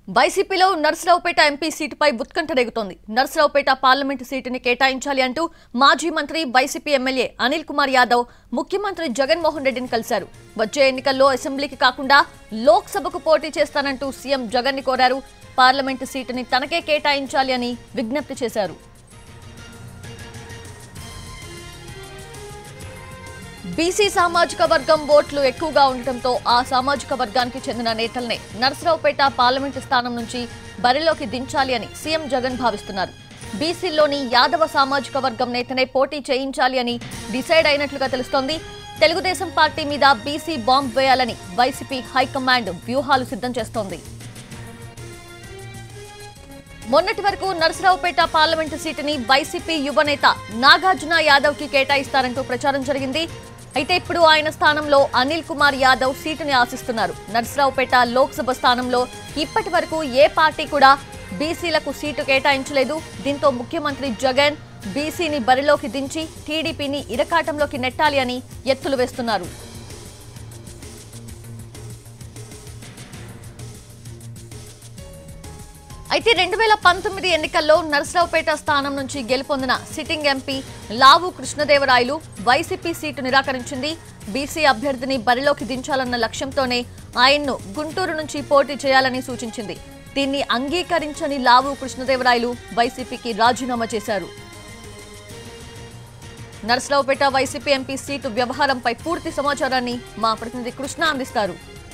వైసీపీలో నర్సరావుపేట ఎంపీ సీటుపై ఉత్కంఠ రేగుతోంది నర్సరావుపేట పార్లమెంటు సీటుని కేటాయించాలి అంటూ మాజీ మంత్రి వైసీపీ ఎమ్మెల్యే అనిల్ కుమార్ యాదవ్ ముఖ్యమంత్రి జగన్మోహన్ రెడ్డిని కలిశారు వచ్చే ఎన్నికల్లో అసెంబ్లీకి కాకుండా లోక్సభకు పోటీ చేస్తానంటూ సీఎం జగన్ ని కోరారు పార్లమెంటు సీటుని తనకే కేటాయించాలి అని విజ్ఞప్తి చేశారు బీసీ సామాజిక వర్గం ఓట్లు ఎక్కువగా ఉండటంతో ఆ సామాజిక వర్గానికి చెందిన నేతల్నే నర్సరావుపేట పార్లమెంటు స్థానం నుంచి బరిలోకి దించాలి అని సీఎం జగన్ భావిస్తున్నారు బీసీలోని యాదవ సామాజిక వర్గం నేతనే పోటీ చేయించాలి అని డిసైడ్ అయినట్లుగా తెలుస్తోంది తెలుగుదేశం పార్టీ మీద బీసీ బాంబ్ వేయాలని వైసీపీ హైకమాండ్ వ్యూహాలు సిద్ధం చేస్తోంది మొన్నటి వరకు నర్సరావుపేట పార్లమెంటు సీటుని వైసీపీ యువనేత నాగార్జున యాదవ్ కి కేటాయిస్తారంటూ ప్రచారం జరిగింది అయితే ఇప్పుడు ఆయన స్థానంలో అనిల్ కుమార్ యాదవ్ సీటుని ఆశిస్తున్నారు నర్సరావుపేట లోక్సభ స్థానంలో ఇప్పటి వరకు ఏ పార్టీ కూడా బీసీలకు సీటు కేటాయించలేదు దీంతో ముఖ్యమంత్రి జగన్ బీసీని బరిలోకి దించి టీడీపీని ఇరకాటంలోకి నెట్టాలి అని ఎత్తులు వేస్తున్నారు అయితే రెండు వేల పంతొమ్మిది ఎన్నికల్లో నర్సరావుపేట స్థానం నుంచి గెలుపొందిన sitting MP Lavu Krishnadevarayalu YCP seat నిరాకరించింది బీసీ అభ్యర్థిని బరిలోకి దించాలన్న లక్ష్యంతోనే ఆయన్ను గుంటూరు నుంచి పోటీ చేయాలని సూచించింది దీన్ని అంగీకరించని లావు కృష్ణదేవరాయలు వైసీపీకి రాజీనామా చేశారు నర్సరావుపేట వైసీపీ ఎంపీ సీటు వ్యవహారంపై పూర్తి సమాచారాన్ని మా ప్రతినిధి కృష్ణ అందిస్తారు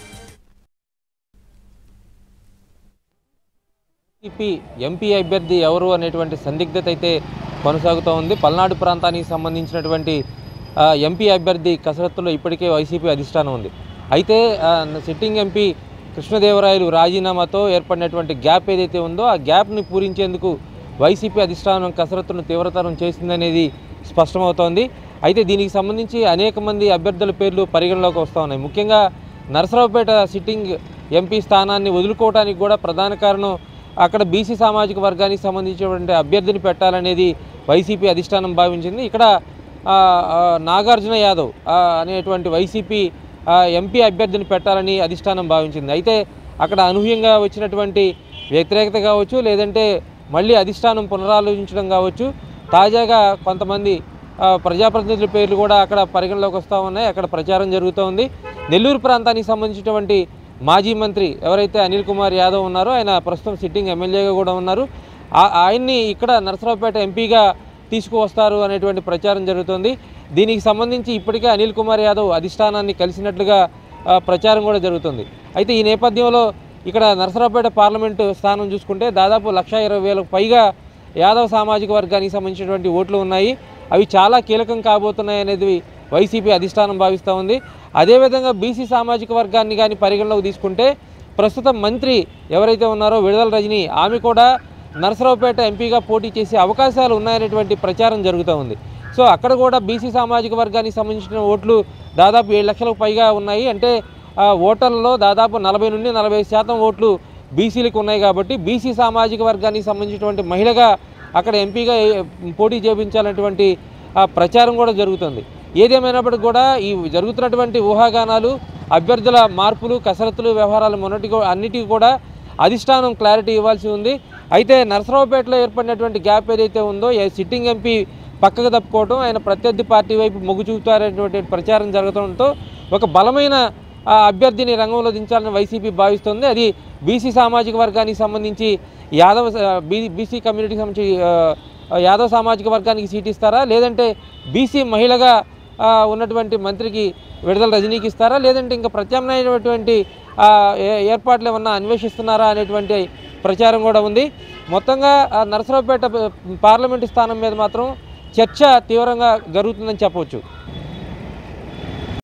టీడీపీ ఎంపీ అభ్యర్థి ఎవరు అనేటువంటి సందిగ్ధత అయితే కొనసాగుతూ ఉంది పల్నాడు ప్రాంతానికి సంబంధించినటువంటి ఆ, ఎంపీ అభ్యర్థి కసరత్తులో ఇప్పటికే వైసీపీ అధిష్టానం ఉంది అయితే ఆ, సిట్టింగ్ ఎంపీ కృష్ణదేవరాయలు రాజీనామాతో ఏర్పడినటువంటి గ్యాప్ ఏదైతే ఉందో ఆ గ్యాప్ని పూరించేందుకు వైసీపీ అధిష్టానం కసరత్తును తీవ్రతరం చేసిందనేది స్పష్టమవుతోంది అయితే దీనికి సంబంధించి అనేక మంది అభ్యర్థుల పేర్లు పరిగణలోకి వస్తూ ఉన్నాయి ముఖ్యంగా నరసరావుపేట సిట్టింగ్ ఎంపీ స్థానాన్ని వదులుకోవడానికి కూడా ప్రధాన కారణం అక్కడ బీసీ సామాజిక వర్గానికి సంబంధించినటువంటి అభ్యర్థిని పెట్టాలనేది వైసీపీ అధిష్టానం భావించింది ఇక్కడ ఆ, ఆ, నాగార్జున యాదవ్ ఆ, అనేటువంటి వైసీపీ ఆ, ఎంపీ అభ్యర్థిని పెట్టాలని అధిష్టానం భావించింది అయితే అక్కడ అనూహ్యంగా వచ్చినటువంటి వ్యతిరేకత కావచ్చు లేదంటే మళ్ళీ అధిష్టానం పునరాలోచించడం కావచ్చు తాజాగా కొంతమంది ఆ, ప్రజాప్రతినిధుల పేర్లు కూడా అక్కడ పరిగణలోకి వస్తూ ఉన్నాయి అక్కడ ప్రచారం జరుగుతూ ఉంది నెల్లూరు ప్రాంతానికి సంబంధించినటువంటి మాజీ మంత్రి ఎవరైతే అనిల్ కుమార్ యాదవ్ ఉన్నారో ఆయన ప్రస్తుతం సిట్టింగ్ ఎమ్మెల్యేగా కూడా ఉన్నారు ఆ- ఆయన్ని ఇక్కడ నరసరావుపేట ఎంపీగా తీసుకువస్తారు అనేటువంటి ప్రచారం జరుగుతుంది దీనికి సంబంధించి ఇప్పటికే అనిల్ కుమార్ యాదవ్ అధిష్టానాన్ని కలిసినట్లుగా ఆ, ప్రచారం కూడా జరుగుతుంది అయితే ఈ నేపథ్యంలో ఇక్కడ నరసరావుపేట పార్లమెంటు స్థానం చూసుకుంటే దాదాపు లక్ష ఇరవై వేలకు పైగా యాదవ్ సామాజిక వర్గానికి సంబంధించినటువంటి ఓట్లు ఉన్నాయి అవి చాలా కీలకం కాబోతున్నాయి అనేది వైసీపీ అధిష్టానం భావిస్తూ ఉంది అదేవిధంగా బీసీ సామాజిక వర్గాన్ని కానీ పరిగణలోకి తీసుకుంటే ప్రస్తుతం మంత్రి ఎవరైతే ఉన్నారో విడుదల రజని ఆమె కూడా నరసరావుపేట ఎంపీగా పోటీ చేసే అవకాశాలు ఉన్నాయనేటువంటి ప్రచారం జరుగుతూ ఉంది సో అక్కడ కూడా బీసీ సామాజిక వర్గానికి సంబంధించిన ఓట్లు దాదాపు ఏడు లక్షలకు పైగా ఉన్నాయి అంటే ఆ, ఓటర్లలో దాదాపు నలభై నుండి నలభై శాతం ఓట్లు బీసీలకు ఉన్నాయి కాబట్టి బీసీ సామాజిక వర్గానికి సంబంధించినటువంటి మహిళగా అక్కడ ఎంపీగా ఏ- పోటీ చేయించాలనేటువంటి ఆ, ప్రచారం కూడా జరుగుతుంది ఏదేమైనప్పటికీ కూడా ఈ జరుగుతున్నటువంటి ఊహాగానాలు అభ్యర్థుల మార్పులు కసరత్తులు వ్యవహారాలు మొన్నటి అన్నిటికీ కూడా అధిష్టానం క్లారిటీ ఇవ్వాల్సి ఉంది అయితే నరసరావుపేటలో ఏర్పడినటువంటి గ్యాప్ ఏదైతే ఉందో ఏ సిట్టింగ్ ఎంపీ పక్కకు తప్పుకోవడం ఆయన ప్రత్యర్థి పార్టీ వైపు మొగ్గు చూపుతారనేటువంటి ప్రచారం జరగడంతో ఒక బలమైన ఆ, అభ్యర్థిని రంగంలో దించాలని వైసీపీ భావిస్తుంది అది బీసీ సామాజిక వర్గానికి సంబంధించి యాదవ బీ బీసీ కమ్యూనిటీకి సంబంధించి ఆ, ఆ, యాదవ సామాజిక వర్గానికి సీట్ ఇస్తారా లేదంటే బీసీ మహిళగా ఆ, ఉన్నటువంటి మంత్రికి విడుదల రజనీకి ఇస్తారా లేదంటే ఇంకా ప్రత్యామ్నాయమైనటువంటి ఆ, ఏ- ఏర్పాట్లు ఏమన్నా అన్వేషిస్తున్నారా అనేటువంటి ప్రచారం కూడా ఉంది మొత్తంగా ఆ, నరసరావుపేట ప- పార్లమెంటు స్థానం మీద మాత్రం చర్చ తీవ్రంగా జరుగుతుందని చెప్పవచ్చు